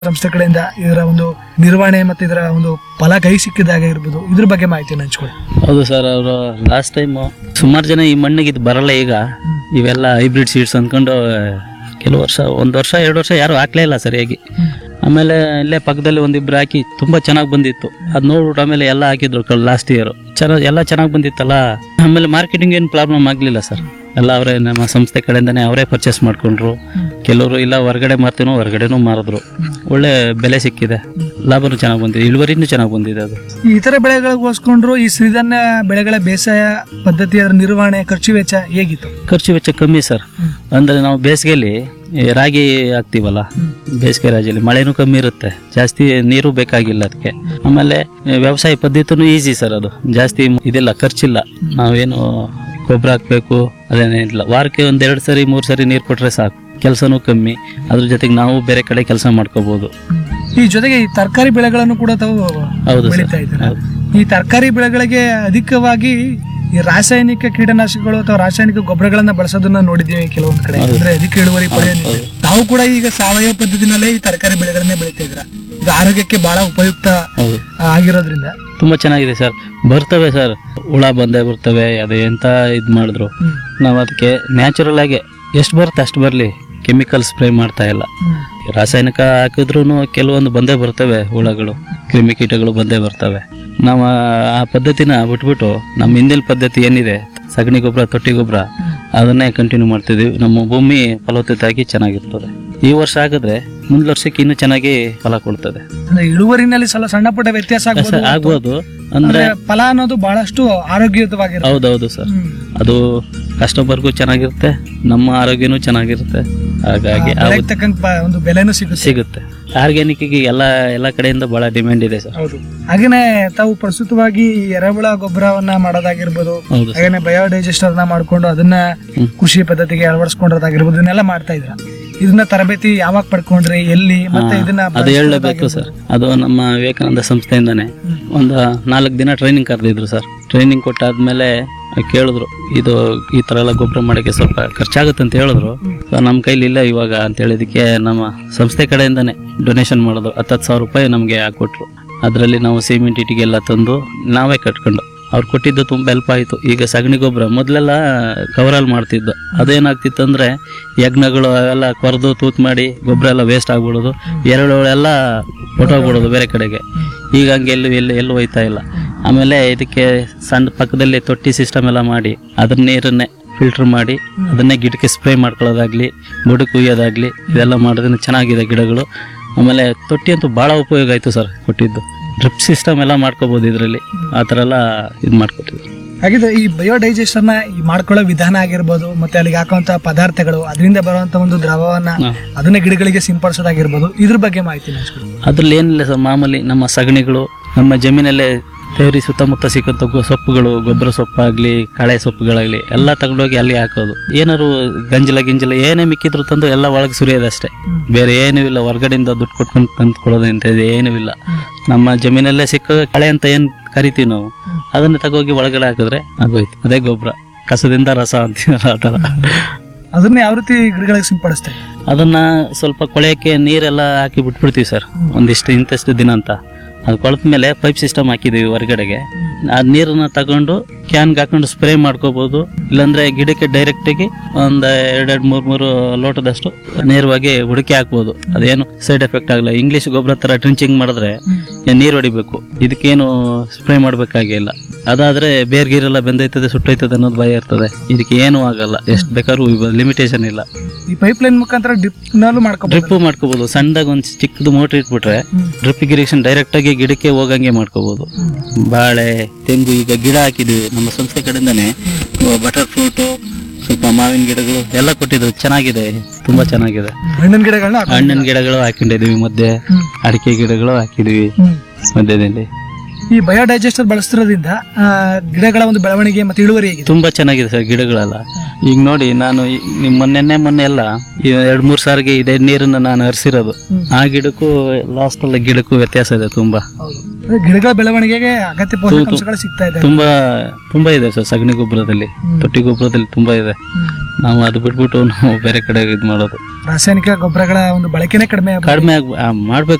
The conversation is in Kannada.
ಸಂಸ್ಥೆ ಕಡೆಯಿಂದ ಇದರ ಒಂದು ನಿರ್ವಹಣೆ ಮತ್ತೆ ಇದರ ಒಂದು ಫಲ ಕೈ ಸಿಕ್ಕಿದಾಗ ಇರ್ಬೋದು ಇದ್ರ ಬಗ್ಗೆ ಮಾಹಿತಿಯನ್ನು ಹಂಚ್ಕೊಳ್ಳಿ ಹೌದು ಸರ್ ಅವರು ಲಾಸ್ಟ್ ಟೈಮ್ ಸುಮಾರು ಜನ ಈ ಮಣ್ಣಿಗೆ ಇದು ಬರಲ್ಲ ಈಗ ಇವೆಲ್ಲ ಹೈಬ್ರಿಡ್ ಸೀಡ್ಸ್ ಅಂದ್ಕೊಂಡು ಕೆಲವು ವರ್ಷ ಒಂದು ವರ್ಷ ಎರಡು ವರ್ಷ ಯಾರು ಹಾಕ್ಲೇ ಇಲ್ಲ ಸರಿಯಾಗಿ ಆಮೇಲೆ ಇಲ್ಲೇ ಪಕ್ಕದಲ್ಲಿ ಒಂದಿಬ್ರು ಹಾಕಿ ತುಂಬಾ ಚೆನ್ನಾಗಿ ಬಂದಿತ್ತು ಅದ್ ನೋಡ್ಬಿಟ್ಟು ಆಮೇಲೆ ಎಲ್ಲ ಹಾಕಿದ್ರು ಲಾಸ್ಟ್ ಇಯರ್ ಚೆನ್ನಾಗಿ ಎಲ್ಲ ಚೆನ್ನಾಗಿ ಬಂದಿತ್ತಲ್ಲ ಆಮೇಲೆ ಮಾರ್ಕೆಟಿಂಗ್ ಏನು ಪ್ರಾಬ್ಲಮ್ ಆಗಲಿಲ್ಲ ಸರ್ ಎಲ್ಲ ಅವರೇ ನಮ್ಮ ಸಂಸ್ಥೆ ಕಡೆಯಿಂದನೇ ಅವರೇ ಪರ್ಚೇಸ್ ಮಾಡ್ಕೊಂಡ್ರು ಕೆಲವರು ಇಲ್ಲ ಹೊರಗಡೆ ಮಾರ್ತೀನೋ ಹೊರಗಡೆನೂ ಮಾರಿದ್ರು ಒಳ್ಳೆ ಬೆಲೆ ಸಿಕ್ಕಿದೆ ಲಾಭನೂ ಚೆನ್ನಾಗಿ ಬಂದಿದೆ ಇಳುವರಿನೂ ಚೆನ್ನಾಗಿ ಬಂದಿದೆ ಅದು ಈ ಇತರ ಬೆಳೆಗಳಿಗೆ ಹೋಲಿಸ್ಕೊಂಡ್ರು ಈ ಸಿರಿಧಾನ್ಯ ಬೆಳೆಗಳ ಬೇಸಾಯ ಪದ್ಧತಿ ಅದರ ನಿರ್ವಹಣೆ ಖರ್ಚು ವೆಚ್ಚ ಹೇಗಿತ್ತು ಖರ್ಚು ವೆಚ್ಚ ಕಮ್ಮಿ ಸರ್ ಅಂದ್ರೆ ನಾವು ಬೇಸಿಗೆಯಲ್ಲಿ ಈ ರಾಗಿ ಹಾಕ್ತೀವಲ್ಲ ಬೇಸಿಗೆ ರಾಜ್ಯದಲ್ಲಿ ಮಳೆನೂ ಕಮ್ಮಿ ಇರುತ್ತೆ ಜಾಸ್ತಿ ನೀರು ಬೇಕಾಗಿಲ್ಲ ಅದಕ್ಕೆ ಆಮೇಲೆ ಈ ವ್ಯವಸಾಯ ಪದ್ಧತಿನೂ ಈಸಿ ಸರ್ ಅದು ಜಾಸ್ತಿ ಇದಿಲ್ಲ ಖರ್ಚಿಲ್ಲ ನಾವೇನು ಗೊಬ್ಬರ ಹಾಕ್ಬೇಕು ಅದೇನಿಲ್ಲ ವಾರಕ್ಕೆ ಒಂದ್ ಎರಡು ಸರಿ ಮೂರು ಸರಿ ನೀರು ಕೊಟ್ರೆ ಸಾಕು ಕೆಲಸನೂ ಕಮ್ಮಿ ಅದ್ರ ಜೊತೆಗೆ ನಾವು ಬೇರೆ ಕಡೆ ಕೆಲಸ ಮಾಡ್ಕೋಬಹುದು ಈ ಜೊತೆಗೆ ಈ ತರಕಾರಿ ಬೆಳೆಗಳನ್ನು ಕೂಡ ತಾವು ಹೌದು ಸರ್ ಬೆಳೀತಾ ಇದ್ದೀರಾ ಹೌದು. ಈ ತರಕಾರಿ ಬೆಳೆಗಳಿಗೆ ಅಧಿಕವಾಗಿ ಈ ರಾಸಾಯನಿಕ ಕೀಟನಾಶಕಗಳು ಅಥವಾ ರಾಸಾಯನಿಕ ಗೊಬ್ಬರಗಳನ್ನ ಬಳಸೋದನ್ನ ನೋಡಿದ್ದೀವಿ ಕೆಲವೊಂದು ಕಡೆ ಹೌದು. ಅಂದ್ರೆ ಅಧಿಕ ಇಳುವರಿ ಪಡೆಯೋ ಹೌದು. ನಿಟ್ಟಿನಲ್ಲಿ. ತಾವು ಕೂಡ ಈಗ ಸಾವಯವ ಪದ್ಧತಿನಲ್ಲೇ ಈ ತರಕಾರಿ ಬೆಳೆಗಳನ್ನೇ ಬೆಳೀತಾ ಇದ್ರ ಇದು ಆರೋಗ್ಯಕ್ಕೆ ಬಹಳ ಉಪಯುಕ್ತ ಹೌದು ಆ, ಆಗಿರೋದ್ರಿಂದ ತುಂಬಾ ಚೆನ್ನಾಗಿದೆ ಸರ್ ಬರ್ತವೆ ಸರ್ ಹುಳ ಬಂದೇ ಬರ್ತವೆ ಅದು ಎಂತ ಇದ್ ಮಾಡಿದ್ರು ಹ್ಮ್. ನಾವು ಅದಕ್ಕೆ ನ್ಯಾಚುರಲ್ ಆಗಿ ಎಷ್ಟು ಬರುತ್ತೆ ಅಷ್ಟು ಬರಲಿ ಕೆಮಿಕಲ್ ಸ್ಪ್ರೇ ಮಾಡ್ತಾ ಇಲ್ಲ ಹ್ಮ್. ರಾಸಾಯನಿಕ ಹಾಕಿದ್ರು ಕೆಲವೊಂದು ಬಂದೇ ಬರ್ತವೆ ಹುಳಗಳು ಕ್ರಿಮಿಕೀಟಗಳು ಬಂದೇ ಬರ್ತವೆ ನಾವು ಆ ಪದ್ಧತಿನ ಬಿಟ್ಬಿಟ್ಟು ನಮ್ಮ ಹಿಂದಿನ ಪದ್ಧತಿ ಏನಿದೆ ಸಗಣಿ ಗೊಬ್ಬರ ತೊಟ್ಟಿ ಗೊಬ್ಬರ ಅದನ್ನೇ ಕಂಟಿನ್ಯೂ ಮಾಡ್ತಿದ್ವಿ ನಮ್ಮ ಭೂಮಿ ಫಲವತ್ತತೆ ಆಗಿ ಚೆನ್ನಾಗಿರ್ತದೆ ಈ ವರ್ಷ ಆಗಿದ್ರೆ ಮುಂದ್ ವರ್ಷಕ್ಕೆ ಇನ್ನೂ ಚೆನ್ನಾಗಿ ಫಲ ಕೊಡ್ತದೆ ಅಂದ್ರೆ ಇಳುವರಿನಲ್ಲಿ ಸ್ವಲ್ಪ ಸಣ್ಣ ಪುಟ್ಟ ವ್ಯತ್ಯಾಸ ಆಗ್ಬೋದು ಆಗ್ಬೋದು ಅಂದ್ರೆ ಅಂದ್ರೆ ಫಲ ಅನ್ನೋದು ಬಹಳಷ್ಟು ಆರೋಗ್ಯಯುತವಾಗಿರುತ್ತೆ ಹೌದೌದು ಸರ್ ಹ್ಮ್. ಅದು ಕಸ್ಟಮರ್ಗೂ ಚೆನ್ನಾಗಿರುತ್ತೆ ನಮ್ಮ ಆರೋಗ್ಯನೂ ಚೆನ್ನಾಗಿರುತ್ತೆ ಹಾಗಾಗಿ ಆ ಬೆಳೆಗೆ ತಕ್ಕಂಗೆ ಪ- ಒಂದು ಬೆಲೆನೂ ಸಿಗುತ್ತೆ ಸಿಗುತ್ತೆ ಆರ್ಗ್ಯಾನಿಕ್ ಎಲ್ಲ ಎಲ್ಲ ಕಡೆಯಿಂದ ಬಹಳ ಡಿಮ್ಯಾಂಡ್ ಇದೆ ಸರ್ ಹೌದು ಹಾಗೇನೆ ತಾವು ಪ್ರಸ್ತುತವಾಗಿ ಈ ಎರೆಹುಳ ಗೊಬ್ಬರವನ್ನ ಮಾಡೋದಾಗಿರ್ಬೋದು ಹೌದು ಸರ್ ಹಾಗೇನೆ ಬಯೋಡೈಜೆಸ್ಟರ್ ನ ಮಾಡ್ಕೊಂಡು ಅದನ್ನ ಹ್ಮ್. ಕೃಷಿ ಪದ್ಧತಿಗೆ ಅಳವಡಿಸ್ಕೊಂಡಿರೋದಾಗಿರ್ಬೋದು ಇದನ್ನೆಲ್ಲ ಮಾಡ್ತಾ ಇದ್ರ ಇದನ್ನ ತರಬೇತಿ ಯಾವಾಗ ಪಡ್ಕೊಂಡ್ರಿ ಎಲ್ಲಿ ಮತ್ತೆ ಇದನ್ನ ಅದು ಹೇಳಲೇಬೇಕು ಸರ್ ಅದು ನಮ್ಮ ವಿವೇಕಾನಂದ ಸಂಸ್ಥೆಯಿಂದಾನೆ ಒಂದು ನಾಲ್ಕು ದಿನ ಟ್ರೈನಿಂಗ್ ಕರೆದಿದ್ರು ಸರ್ ಟ್ರೈನಿಂಗ್ ಕೊಟ್ಟಾದ್ಮೇಲೆ ಕೇಳಿದ್ರು ಇದು ಈ ತರ ಎಲ್ಲ ಗೊಬ್ಬರ ಮಾಡಕ್ಕೆ ಸ್ವಲ್ಪ ಖರ್ಚಾಗುತ್ತೆ ಅಂತ ಹೇಳಿದ್ರು ಸೊ ನಮ್ಮ ಕೈಲಿ ಇಲ್ಲ ಇವಾಗ ಅಂತ ಹೇಳಿದಕ್ಕೆ ನಮ್ಮ ಸಂಸ್ಥೆ ಕಡೆಯಿಂದಾನೆ ಡೊನೇಷನ್ ಮಾಡೋದು ಹತ್ತತ್ತು ಸಾವಿರ ರೂಪಾಯಿ ನಮಗೆ ಹಾಕೊಟ್ರು ಅದರಲ್ಲಿ ನಾವು ಸಿಮೆಂಟ್ ಇಟ್ಟಿಗೆಲ್ಲ ತಂದು ನಾವೇ ಕಟ್ಕೊಂಡು ಅವ್ರು ಕೊಟ್ಟಿದ್ದು ತುಂಬ ಹೆಲ್ಪ್ ಆಯಿತು ಈಗ ಸಗಣಿ ಗೊಬ್ಬರ ಮೊದಲೆಲ್ಲ ಕವರಲ್ಲಿ ಮಾಡ್ತಿದ್ದು ಅದೇನಾಗ್ತಿತ್ತು ಅಂದರೆ ಯಜ್ಞಗಳು ಅವೆಲ್ಲ ಕೊರೆದು ತೂತ್ ಮಾಡಿ ಗೊಬ್ಬರ ಎಲ್ಲ ವೇಸ್ಟ್ ಆಗ್ಬಿಡೋದು ಎರೆಹುಳೆಲ್ಲ ಹೊಟ್ಟೋಗ್ಬಿಡೋದು ಬೇರೆ ಕಡೆಗೆ ಈಗ ಹಂಗೆ ಎಲ್ಲೂ ಎಲ್ಲೂ ಎಲ್ಲೂ ಹೋಯ್ತಾ ಇಲ್ಲ ಆಮೇಲೆ ಇದಕ್ಕೆ ಸಣ್ಣ ಪಕ್ಕದಲ್ಲಿ ತೊಟ್ಟಿ ಸಿಸ್ಟಮ್ ಎಲ್ಲ ಮಾಡಿ ಅದ್ರ ನೀರನ್ನೇ ಫಿಲ್ಟರ್ ಮಾಡಿ ಅದನ್ನೇ ಗಿಡಕ್ಕೆ ಸ್ಪ್ರೇ ಮಾಡ್ಕೊಳ್ಳೋದಾಗ್ಲಿ ಬುಡಕ್ಕೆ ಕುಯ್ಯೋದಾಗ್ಲಿ ಇದೆಲ್ಲ ಮಾಡೋದ್ರಿಂದ ಚೆನ್ನಾಗಿದೆ ಗಿಡಗಳು ಆಮೇಲೆ ತೊಟ್ಟಿ ಅಂತೂ ಭಾಳ ಉಪಯೋಗ ಆಯಿತು ಸರ್ ಕೊಟ್ಟಿದ್ದು ಡ್ರಿಪ್ ಸಿಸ್ಟಮ್ ಎಲ್ಲ ಮಾಡ್ಕೋಬೋದು ಇದರಲ್ಲಿ ಆ ಥರ ಎಲ್ಲ ಇದು ಮಾಡ್ಕೊಟ್ಟಿದ್ರು ಹಾಗಿದ್ರೆ ಈ ಬಯೋಡೈಜೆಸ್ಟರ್ ನ ಈ ಮಾಡ್ಕೊಳ್ಳೋ ವಿಧಾನ ಆಗಿರ್ಬೋದು ಮತ್ತೆ ಅಲ್ಲಿಗೆ ಹಾಕುವಂತ ಪದಾರ್ಥಗಳು ಅದರಿಂದ ಬರುವಂತ ಒಂದು ದ್ರವವನ್ನ ಹಾ. ಅದನ್ನ ಗಿಡಗಳಿಗೆ ಸಿಂಪಡಿಸೋದಾಗಿರ್ಬೋದು ಇದ್ರ ಬಗ್ಗೆ ಮಾಹಿತಿ ಹಂಚ್ಕೊಳ್ಳಿ ಅದ್ರಲ್ಲಿ ಏನಿಲ್ಲ ಸರ್ ಮಾಮೂಲಿ ನಮ್ಮ ಸಗಣಿಗಳು ನಮ್ಮ ಜಮೀನಲ್ಲೇ ತೇರಿ ಸುತ್ತಮುತ್ತ ಸಿಕ್ಕಂತ ಗೊ- ಸೊಪ್ಪುಗಳು ಗೊಬ್ಬರ ಸೊಪ್ಪಾಗ್ಲಿ ಕಳೆ ಸೊಪ್ಪುಗಳಾಗ್ಲಿ ಎಲ್ಲ ತಗೊಂಡೋಗಿ ಅಲ್ಲಿ ಹಾಕೋದು ಏನಾದ್ರು ಗಂಜಲ ಗಿಂಜಲ ಏನೇ ಮಿಕ್ಕಿದ್ರು ತಂದು ಎಲ್ಲ ಒಳಗೆ ಸುರಿಯೋದಷ್ಟೇ ಬೇರೆ ಏನೂ ಇಲ್ಲ ಹೊರಗಡೆಯಿಂದ ದುಡ್ಡು ಕೊಟ್ಕೊಂಡು ತಂದ್ಕೊಡೋದು ಅಂತ ಏನೂ ಇಲ್ಲ ನಮ್ಮ ಜಮೀನಲ್ಲೇ ಸಿಕ್ಕ ಕಳೆ ಅಂತ ಏನ್ ಕರಿತೀವಿ ನಾವು ಅದನ್ನ ತಗೋಗಿ ಒಳಗಡೆ ಹಾಕಿದ್ರೆ ಆಗೋಯ್ತು ಅದೇ ಗೊಬ್ಬರ ಕಸದಿಂದ ರಸ ಅಂತೀವಲ್ಲ ಆ ಥರ ಅದನ್ನ ಯಾವ ರೀತಿ ಗಿಡಗಳಿಗೆ ಸಿಂಪಡಿಸ್ತಾರೆ ಅದನ್ನ ಸ್ವಲ್ಪ ಕೊಳೆಯಕ್ಕೆ ನೀರೆಲ್ಲ ಹಾಕಿ ಬಿಟ್ಬಿಡ್ತೀವಿ ಸರ್ ಒಂದಿಷ್ಟು ಇಂತಷ್ಟು ದಿನ ಅಂತ ಅದು ಕೊಳೆತ ಮೇಲೆ ಪೈಪ್ ಸಿಸ್ಟಮ್ ಹಾಕಿದೀವಿ ಹೊರಗಡೆಗೆ ಆ ನೀರನ್ನ ತಗೊಂಡು ಕ್ಯಾನ್ಗೆ ಹಾಕೊಂಡು ಸ್ಪ್ರೇ ಮಾಡ್ಕೋಬಹುದು ಇಲ್ಲಾಂದ್ರೆ ಗಿಡಕ್ಕೆ ಡೈರೆಕ್ಟ್ ಆಗಿ ಒಂದ್ ಎರಡೆರಡು ಮೂರ್ ಮೂರು ಲೋಟದಷ್ಟು ನೇರವಾಗಿ ಹುಡುಕಿ ಹಾಕ್ಬೋದು ಅದೇನು ಸೈಡ್ ಎಫೆಕ್ಟ್ ಆಗಲ್ಲ ಇಂಗ್ಲಿಷ್ ಗೊಬ್ಬರ ತರ ಟ್ರಿಂಚಿಂಗ್ ಮಾಡಿದ್ರೆ ನೀರು ಹೊಡಿಬೇಕು ಇದಕ್ಕೇನು ಸ್ಪ್ರೇ ಮಾಡ್ಬೇಕಾಗಿಲ್ಲ ಅದಾದ್ರೆ ಬೇರ್ ಗೀರೆಲ್ಲ ಬೆಂದೈತದೆ ಸುಟ್ಟೋಯ್ತದೆ ಅನ್ನೋದು ಭಯ ಇರ್ತದೆ ಇದಕ್ಕೆ ಏನು ಆಗಲ್ಲ ಎಷ್ಟು ಬೇಕಾದ್ರೂ ಲಿಮಿಟೇಷನ್ ಇಲ್ಲ ಈ ಪೈಪ್ ಲೈನ್ ಮುಖಾಂತರ ಡಿಪ್ ನಲ್ಲೂ ಮಾಡ್ಕೋಬಹುದು ಡ್ರಿಪ್ ಮಾಡ್ಕೋಬಹುದು ಸಣ್ಣದಾಗ ಒಂದು ಚಿಕ್ಕದು ಮೋಟರ್ ಇಟ್ಬಿಟ್ರೆ ಡ್ರಿಪ್ ಇರಿಗೇಷನ್ ಡೈರೆಕ್ಟ್ ಆಗಿ ಗಿಡಕ್ಕೆ ಹೋಗಂಗೆ ಮಾಡ್ಕೋಬಹುದು ಬಾಳೆ ತೆಂಗು ಈಗ ಗಿಡ ಹಾಕಿದ್ವಿ ನಮ್ಮ ಸಂಸ್ಥೆ ಕಡೆಯಿಂದಾನೆ ಬಟರ್ ಫ್ರೂಟು ಸ್ವಲ್ಪ ಮಾವಿನ ಗಿಡಗಳು ಎಲ್ಲ ಕೊಟ್ಟಿದ್ರು ಚೆನ್ನಾಗಿದೆ ತುಂಬಾ ಚೆನ್ನಾಗಿದೆ ಹಣ್ಣಿನ ಗಿಡಗಳನ್ನ ಹಾಕೋ- ಹಣ್ಣಿನ ಗಿಡಗಳು ಹಾಕೊಂಡಿದೀವಿ ಮಧ್ಯೆ ಹ್ಮ್. ಅಡಿಕೆ ಗಿಡಗಳು ಹಾಕಿದೀವಿ ಹ್ಮ್. ಮಧ್ಯದಲ್ಲಿ ಈ ಬಯೋಡೈಜೆಸ್ಟರ್ ಬಳಸ್ತಿರೋದ್ರಿಂದ ಆ, ಗಿಡಗಳ ಒಂದು ಬೆಳವಣಿಗೆ ಮತ್ತೆ ಇಳುವರಿ ಹೇಗಿದೆ ತುಂಬಾ ಚೆನ್ನಾಗಿದೆ ಸರ್ ಗಿಡಗಳೆಲ್ಲ ಈಗ ನೋಡಿ ನಾನು ಈ- ನಿಮ್ ಮೊನ್ನೆ ಮೊನ್ನೆ ಎಲ್ಲ ಈ ಎರಡ್ ಮೂರ್ ಸಾರಿಗೆ ಇದೇ ನೀರನ್ನ ನಾನು ಹರಿಸಿರೋದು ಆ ಗಿಡಕ್ಕೂ ಲಾಸ್ಟ್ ಅಲ್ಲ ಗಿಡಕ್ಕೂ ವ್ಯತ್ಯಾಸ ಇದೆ ತುಂಬಾ ಅಂದ್ರೆ ಗಿಡಗಳ ಬೆಳವಣಿಗೆಗೆ ಅಗತ್ಯ ಪೋಷಕಾಂಶಗಳು ಸಿಗ್ತಾ ಇದೆ ತುಂಬಾ ತುಂಬಾ ಇದೆ ಸರ್ ಸಗಣಿ ಗೊಬ್ಬರದಲ್ಲಿ ತೊಟ್ಟಿ ಗೊಬ್ಬರದಲ್ಲಿ ತುಂಬಾ ಇದೆ ಹ್ಮ್. ನಾವು ಅದು ಬಿಟ್ಬಿಟ್ಟು ನಾವು ಬೇರೆ ಕಡೆ ಇದು ಮಾಡೋದು ರಾಸಾಯನಿಕ ಗೊಬ್ಬರಗಳ ಒಂದು ಬಳಕೆನೇ ಕಡಿಮೆ ಆಗ್ಬಿಟ್ಟಿದೆ. ಕಡಿಮೆ ಆಗ್ ಮಾಡ್ಬೇಕು